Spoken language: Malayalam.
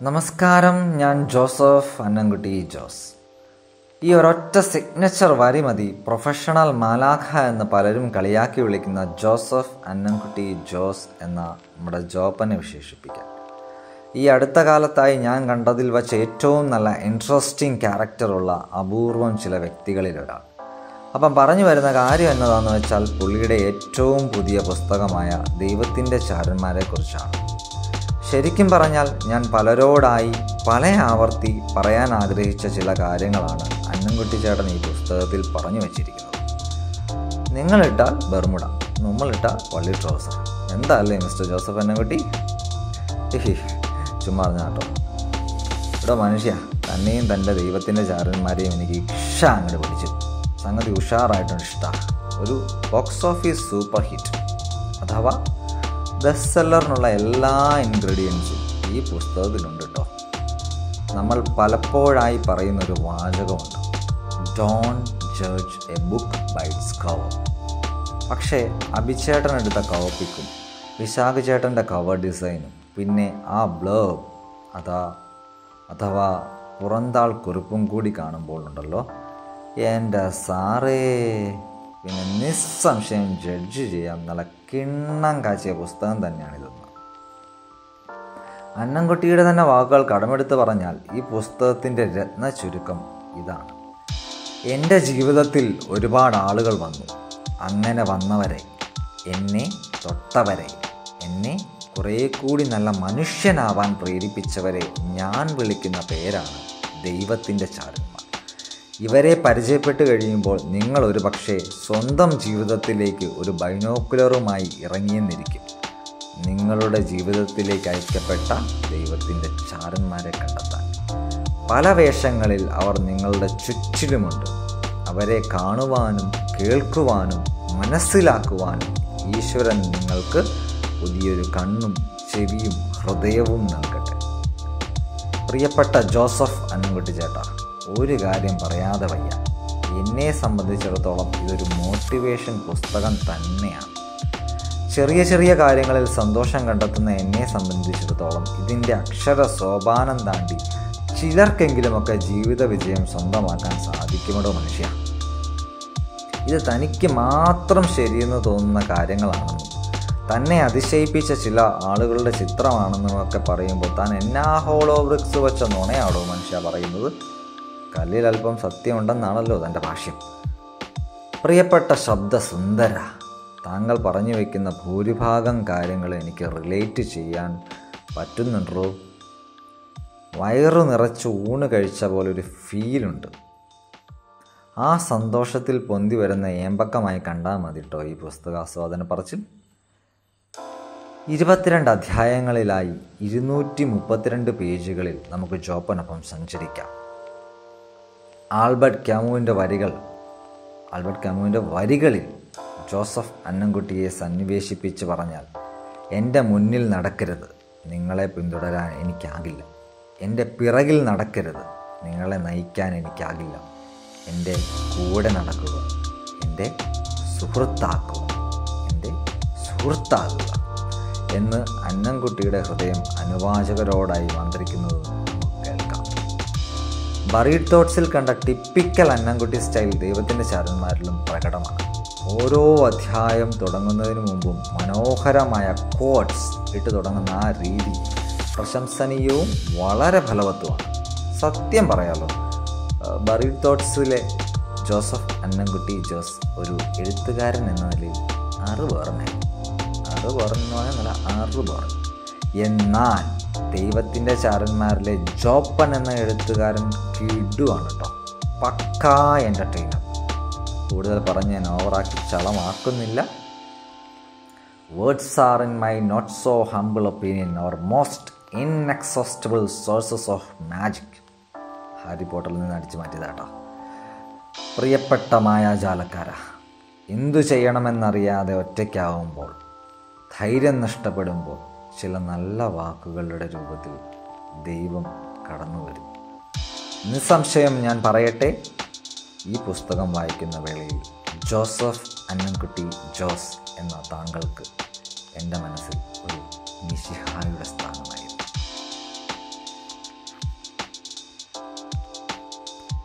നമസ്കാരം ഞാൻ ജോസഫ് അന്നൻകുട്ടി ജോസ് ഈ ഒരൊറ്റ സിഗ്നച്ചർ വരി മതി പ്രൊഫഷണൽ മാലാഖ എന്ന് പലരും കളിയാക്കി വിളിക്കുന്ന ജോസഫ് അന്നൻകുട്ടി ജോസ് എന്ന നമ്മുടെ ജോപ്പനെ വിശേഷിപ്പിക്കാൻ ഈ അടുത്ത കാലത്തായി ഞാൻ കണ്ടതിൽ വച്ച് ഏറ്റവും നല്ല ഇൻട്രസ്റ്റിംഗ് ക്യാരക്ടറുള്ള അപൂർവം ചില വ്യക്തികളിൽ ഒരാൾ അപ്പം പറഞ്ഞു വരുന്ന കാര്യം എന്നതാണെന്ന് വെച്ചാൽ പുള്ളിയുടെ ഏറ്റവും പുതിയ പുസ്തകമായ ദൈവത്തിൻ്റെ ചാരന്മാരെക്കുറിച്ചാണ് ശരിക്കും പറഞ്ഞാൽ ഞാൻ പലരോടായി പല ആവർത്തി പറയാൻ ആഗ്രഹിച്ച ചില കാര്യങ്ങളാണ് അന്നൻകുട്ടി ചേട്ടൻ ഈ പുസ്തകത്തിൽ പറഞ്ഞു വച്ചിരിക്കുന്നത് നിങ്ങളിട്ടാൽ ബർമുട നമ്മളിട്ടാൽ വള്ളി ട്രൗസർ എന്താ അല്ലേ മിസ്റ്റർ ജോസഫ് അന്നൻകുട്ടി ഹിഹി, ചുമ്മാ പറഞ്ഞ കേട്ടോ ഇവിടെ മനുഷ്യ തന്നെയും തൻ്റെ ദൈവത്തിൻ്റെ ചാരന്മാരെയും എനിക്ക് ഇഷ അങ്ങോട്ട് പിടിച്ചു സംഗതി ഉഷാറായിട്ടുണ്ട് ഇഷ്ട ഒരു ബോക്സ് ഓഫീസ് സൂപ്പർ ഹിറ്റ് അഥവാ ബെസ്റ്റ് സെല്ലറിനുള്ള എല്ലാ ഇൻഗ്രീഡിയൻസും ഈ പുസ്തകത്തിലുണ്ട് കേട്ടോ നമ്മൾ പലപ്പോഴായി പറയുന്നൊരു വാചകമുണ്ട് don't judge a book by its cover പക്ഷേ അഭിചേട്ടൻ എടുത്ത കവർ പിക്കും വിശാഖ് ചേട്ടൻ്റെ കവർ ഡിസൈനും പിന്നെ ആ ബ്ലേബ് അതാ അഥവാ പുറന്താൾ കുറിപ്പും കൂടി കാണുമ്പോൾ ഉണ്ടല്ലോ എൻ്റെ സാറേ പിന്നെ നിസ്സംശയം ജഡ്ജ് ചെയ്യാം നല്ല കിണ്ണം കാച്ചിയ പുസ്തകം തന്നെയാണിതെന്ന് അന്നൻകുട്ടിയുടെ തന്നെ വാക്കുകൾ കടമെടുത്ത് പറഞ്ഞാൽ ഈ പുസ്തകത്തിൻ്റെ രത്ന ചുരുക്കം ഇതാണ് എൻ്റെ ജീവിതത്തിൽ ഒരുപാട് ആളുകൾ വന്നു അങ്ങനെ വന്നവരെ എന്നെ തൊട്ടവരെ എന്നെ കുറേ കൂടി നല്ല മനുഷ്യനാവാൻ പ്രേരിപ്പിച്ചവരെ ഞാൻ വിളിക്കുന്ന പേരാണ് ദൈവത്തിൻ്റെ ചാരന്മാർ ഇവരെ പരിചയപ്പെട്ട് കഴിയുമ്പോൾ നിങ്ങൾ ഒരു പക്ഷേ സ്വന്തം ജീവിതത്തിലേക്ക് ഒരു ബൈനോക്കുലറുമായി ഇറങ്ങിയെന്നിരിക്കും നിങ്ങളുടെ ജീവിതത്തിലേക്ക് അയക്കപ്പെട്ട ദൈവത്തിൻ്റെ ചാരന്മാരെ കണ്ടെത്താൻ പല വേഷങ്ങളിൽ അവർ നിങ്ങളുടെ ചുറ്റിലുമുണ്ട് അവരെ കാണുവാനും കേൾക്കുവാനും മനസ്സിലാക്കുവാനും ഈശ്വരൻ നിങ്ങൾക്ക് പുതിയൊരു കണ്ണും ചെവിയും ഹൃദയവും നൽകട്ടെ പ്രിയപ്പെട്ട ജോസഫ് അന്നൻകുട്ടി ചേട്ടാ ഒരു കാര്യം പറയാതെ വയ്യ എന്നെ സംബന്ധിച്ചിടത്തോളം ഇതൊരു മോട്ടിവേഷൻ പുസ്തകം തന്നെയാണ് ചെറിയ ചെറിയ കാര്യങ്ങളിൽ സന്തോഷം കണ്ടെത്തുന്ന എന്നെ സംബന്ധിച്ചിടത്തോളം ഇതിൻ്റെ അക്ഷര സോപാനം താണ്ടി ചിലർക്കെങ്കിലുമൊക്കെ ജീവിത വിജയം സ്വന്തമാക്കാൻ സാധിക്കുമോ മനുഷ്യ ഇത് തനിക്ക് മാത്രം ശരിയെന്ന് തോന്നുന്ന കാര്യങ്ങളാണെന്നും തന്നെ അതിശയിപ്പിച്ച ചില ആളുകളുടെ ചിത്രമാണെന്നുമൊക്കെ പറയുമ്പോൾ താൻ എന്നാ ഹോളോ ബ്രിക്സ് വെച്ച നുണയാണോ മനുഷ്യ പറയുന്നത് കല്ലിൽ അല്പം സത്യമുണ്ടെന്നാണല്ലോ തൻ്റെ ഭാഷ്യം പ്രിയപ്പെട്ട ശബ്ദ സുന്ദര താങ്കൾ പറഞ്ഞു വയ്ക്കുന്ന ഭൂരിഭാഗം കാര്യങ്ങൾ എനിക്ക് റിലേറ്റ് ചെയ്യാൻ പറ്റുന്നുണ്ടോ വയറു നിറച്ച് ഊണ് കഴിച്ച പോലെ ഒരു ഫീലുണ്ട് ആ സന്തോഷത്തിൽ പൊന്തി വരുന്ന ഏമ്പക്കമായി കണ്ടാൽ മതി കേട്ടോ ഈ പുസ്തകാസ്വാദന പറച്ചിൽ ഇരുപത്തിരണ്ട് അധ്യായങ്ങളിലായി ഇരുന്നൂറ്റി മുപ്പത്തിരണ്ട് പേജുകളിൽ നമുക്ക് ജോപ്പനൊപ്പം സഞ്ചരിക്കാം ആൽബർട്ട് ക്യാമുവിൻ്റെ വരികൾ ആൽബർട്ട് ക്യാമുവിൻ്റെ വരികളിൽ ജോസഫ് അന്നൻകുട്ടിയെ സന്നിവേശിപ്പിച്ച് പറഞ്ഞാൽ എൻ്റെ മുന്നിൽ നടക്കരുത് നിങ്ങളെ പിന്തുടരാൻ എനിക്കാകില്ല എൻ്റെ പിറകിൽ നടക്കരുത് നിങ്ങളെ നയിക്കാൻ എനിക്കാകില്ല എൻ്റെ കൂടെ നടക്കുക എൻ്റെ സുഹൃത്താക്കുക എൻ്റെ സുഹൃത്താകുക എന്ന് അന്നൻകുട്ടിയുടെ ഹൃദയം അനുവാചകരോടായി മന്ത്രിക്കുന്നത് നമുക്ക് കേൾക്കാം ബറീഡ് തോട്ട്സിൽ കണ്ട ടിപ്പിക്കൽ അന്നൻകുട്ടി സ്റ്റൈൽ ദൈവത്തിൻ്റെ ചാരന്മാരിലും പ്രകടമാണ് ഓരോ അധ്യായം തുടങ്ങുന്നതിന് മുമ്പും മനോഹരമായ കോട്ട്സ് ഇട്ട് തുടങ്ങുന്ന ആ രീതി പ്രശംസനീയവും വളരെ ഫലവത്തുമാണ് സത്യം പറയാലോ ബറീഡ് തോട്ട്സിലെ ജോസഫ് അന്നൻകുട്ടി ജോസ് ഒരു എഴുത്തുകാരൻ എന്ന നിലയിൽ അറിവ് പറഞ്ഞു അറിവ് പറഞ്ഞു എന്നല്ല അറിവ് പറഞ്ഞു എന്നാൽ ദൈവത്തിൻ്റെ ചാരന്മാരിലെ ജോപ്പൻ എന്ന എഴുത്തുകാരൻ കിടുവാണ് കേട്ടോ പക്കാ എൻ്റർടൈനർ കൂടുതൽ പറഞ്ഞ് ഞാൻ ഓവറാക്കി ചളമാക്കുന്നില്ല words are in my not so humble opinion our most inexhaustible sources of magic Harry പോട്ടറിൽ നിന്ന് അടിച്ചു മാറ്റിയതാട്ടോ പ്രിയപ്പെട്ട മായാജാലക്കാര എന്തു ചെയ്യണമെന്നറിയാതെ ഒറ്റയ്ക്കാവുമ്പോൾ ധൈര്യം നഷ്ടപ്പെടുമ്പോൾ ചില നല്ല വാക്കുകളുടെ രൂപത്തിൽ ദൈവം കടന്നു വരും നിസ്സംശയം ഞാൻ പറയട്ടെ ഈ പുസ്തകം വായിക്കുന്ന വേളയിൽ ജോസഫ് അന്നൻകുട്ടി ജോസ് എന്ന താങ്കൾക്ക് എൻ്റെ മനസ്സിൽ ഒരു മിശിഹായുടെ സ്ഥാനം